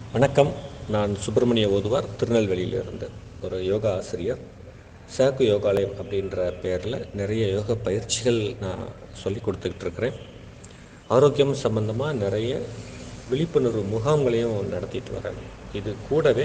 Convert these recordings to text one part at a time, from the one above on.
வணக்கம் நான் சுப்பிரமணிய ஓதுவார் திருநெல்வேலியிலிருந்து ஒரு யோகா ஆசிரியர் சாக்கு யோகாலயம் அப்படின்ற பேரில் நிறைய யோக பயிற்சிகள் நான் சொல்லி கொடுத்துக்கிட்டு இருக்கிறேன் ஆரோக்கியம் சம்பந்தமாக நிறைய விழிப்புணர்வு முகாம்களையும் நடத்திட்டு வரேன் இது கூடவே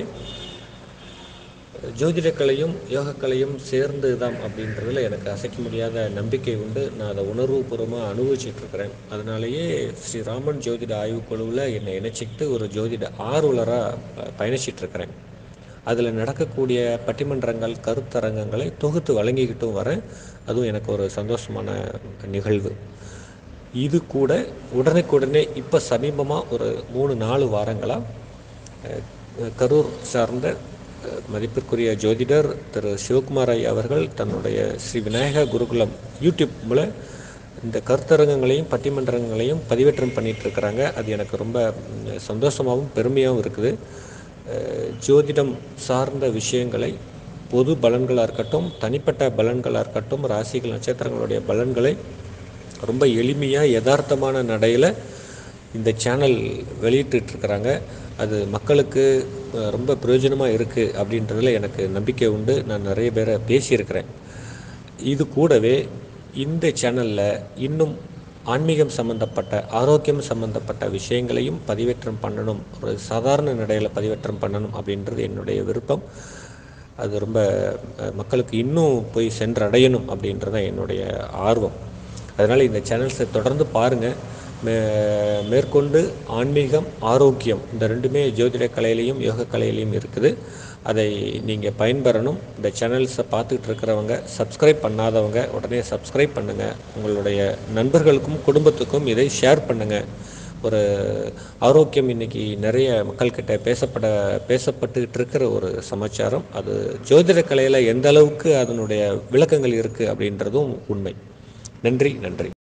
ஜோதிடக்கலையும் யோகக்கலையும் சேர்ந்து தான் அப்படின்றதுல எனக்கு அசைக்க முடியாத நம்பிக்கை உண்டு நான் அதை உணர்வுபூர்வமாக அனுபவிச்சுட்டு இருக்கிறேன் அதனாலேயே ஸ்ரீ ராமன் ஜோதிட ஆய்வுக்குழுவில் என்னை இணைச்சிக்கிட்டு ஒரு ஜோதிட ஆர்வலராக பயணிச்சிட்டு இருக்கிறேன் அதில் நடக்கக்கூடிய பட்டிமன்றங்கள் கருத்தரங்கங்களை தொகுத்து வழங்கிக்கிட்டும் வரேன் அதுவும் எனக்கு ஒரு சந்தோஷமான நிகழ்வு இது கூட உடனுக்குடனே இப்போ சமீபமாக ஒரு மூணு நாலு வாரங்களாக கரூர் சார்ந்த மதிப்பிற்குரிய ஜோதிடர் திரு சிவகுமார் ஐயா அவர்கள் தன்னுடைய ஸ்ரீ விநாயகா குருகுலம் யூடியூப்பில் இந்த கருத்தரங்கங்களையும் பட்டிமன்றங்களையும் பதிவேற்றம் பண்ணிகிட்டு இருக்கிறாங்க அது எனக்கு ரொம்ப சந்தோஷமாகவும் பெருமையாகவும் இருக்குது ஜோதிடம் சார்ந்த விஷயங்களை பொது பலன்களாக இருக்கட்டும் தனிப்பட்ட பலன்களாக இருக்கட்டும் ராசிகள் நட்சத்திரங்களுடைய பலன்களை ரொம்ப எளிமையாக யதார்த்தமான நடையில் இந்த சேனல் வெளியிட்டுருக்குறாங்க அது மக்களுக்கு ரொம்ப பிரயோஜனமாக இருக்குது அப்படின்றதுல எனக்கு நம்பிக்கை உண்டு நான் நிறைய பேரை பேசியிருக்கிறேன் இது கூடவே இந்த சேனலில் இன்னும் ஆன்மீகம் சம்மந்தப்பட்ட ஆரோக்கியம் சம்மந்தப்பட்ட விஷயங்களையும் பதிவேற்றம் பண்ணணும் ஒரு சாதாரண நடையில் பதிவேற்றம் பண்ணணும் அப்படின்றது என்னுடைய விருப்பம் அது ரொம்ப மக்களுக்கு இன்னும் போய் சென்றடையணும் அப்படின்றது தான் என்னுடைய ஆர்வம் அதனால் இந்த சேனல்ஸை தொடர்ந்து பாருங்கள் மே மேற்கொண்டு ஆன்மீகம் ஆரோக்கியம் இந்த ரெண்டுமே ஜோதிட கலையிலையும் யோக கலையிலையும் இருக்குது அதை நீங்கள் பயன்பெறணும் இந்த சேனல்ஸை பார்த்துக்கிட்டு இருக்கிறவங்க சப்ஸ்கிரைப் பண்ணாதவங்க உடனே சப்ஸ்கிரைப் பண்ணுங்கள் உங்களுடைய நண்பர்களுக்கும் குடும்பத்துக்கும் இதை ஷேர் பண்ணுங்கள் ஒரு ஆரோக்கியம் இன்னைக்கு நிறைய மக்கள்கிட்ட பேசப்பட பேசப்பட்டுக்கிட்டு இருக்கிற ஒரு சமாச்சாரம் அது ஜோதிட கலையில் எந்த அளவுக்கு அதனுடைய விளக்கங்கள் இருக்குது அப்படின்றதும் உண்மை நன்றி நன்றி